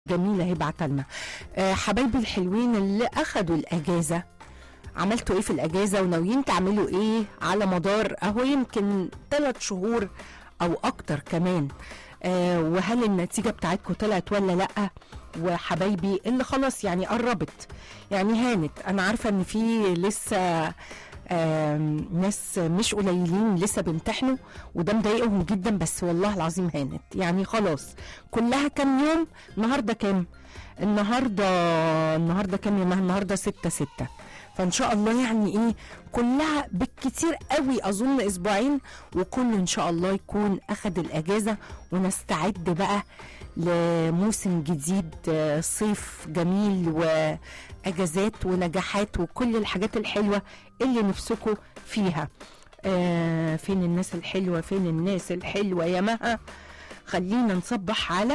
جميله هي بعتلنا آه حبايبي الحلوين اللي اخدوا الاجازه عملتوا ايه في الاجازه وناويين تعملوا ايه على مدار اهو يمكن ثلاث شهور او اكتر كمان آه وهل النتيجه بتاعتكم طلعت ولا لا وحبايبي اللي خلاص يعني قربت يعني هانت انا عارفه ان في لسه آم، ناس مش قليلين لسه بيمتحنوا وده مضايقهم جدا بس والله العظيم هانت يعني خلاص كلها كام يوم النهارده كام النهارده النهارده كام يوم النهارده ستة ستة فان شاء الله يعني ايه كلها بالكتير قوي اظن اسبوعين وكل ان شاء الله يكون اخد الاجازه ونستعد بقى لموسم جديد آه، صيف جميل واجازات ونجاحات وكل الحاجات الحلوه اللي نفسكم فيها آه فين الناس الحلوه فين الناس الحلوه يا مها خلينا نصبح على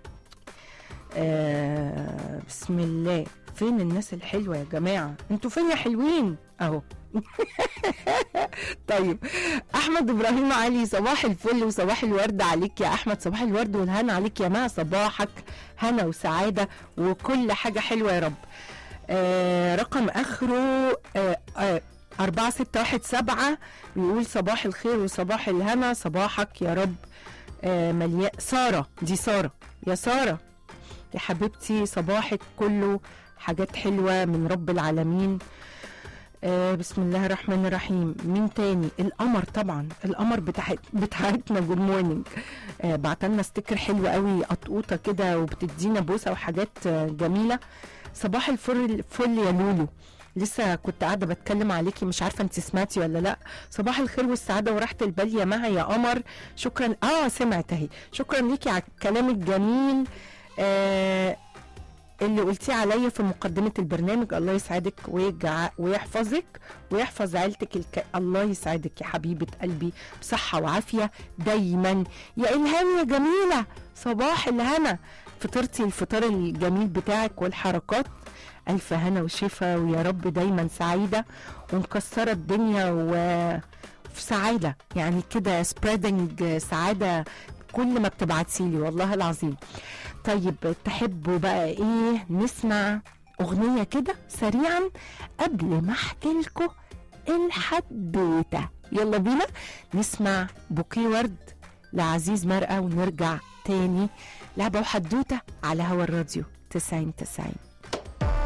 آه بسم الله فين الناس الحلوه يا جماعه انتوا فين يا حلوين اهو طيب احمد ابراهيم علي صباح الفل وصباح الورد عليك يا احمد صباح الورد والهنا عليك يا ما صباحك هنا وسعاده وكل حاجه حلوه يا رب آه رقم اخره آه آه أربعة ستة واحد سبعة بيقول صباح الخير وصباح الهنا صباحك يا رب آه مليان سارة دي سارة يا سارة يا حبيبتي صباحك كله حاجات حلوة من رب العالمين آه بسم الله الرحمن الرحيم مين تاني القمر طبعا القمر بتاعت بتاعتنا جود مورنينج آه بعتلنا ستيكر حلو قوي قطقوطه كده وبتدينا بوسه وحاجات آه جميله صباح الفل فل يا لولو لسه كنت قاعده بتكلم عليكي مش عارفه انت سمعتي ولا لا صباح الخير والسعاده وراحه البال يا مها يا قمر شكرا اه سمعت اهي شكرا ليكي على الكلام الجميل آه اللي قلتيه عليا في مقدمة البرنامج الله يسعدك ويجع ويحفظك ويحفظ عيلتك الك... الله يسعدك يا حبيبة قلبي بصحة وعافية دايما يا إلهام يا جميلة صباح الهنا فطرتي الفطار الجميل بتاعك والحركات ألف هنا وشفا ويا رب دايما سعيدة ومكسرة الدنيا وفي سعادة يعني كده سبريدنج سعادة كل ما بتبعتيلي والله العظيم طيب تحبوا بقى ايه نسمع اغنية كده سريعا قبل ما احكي لكم الحدوتة يلا بينا نسمع بوكيه ورد لعزيز مرقة ونرجع تاني لعبة وحدوتة على هوا الراديو 90 90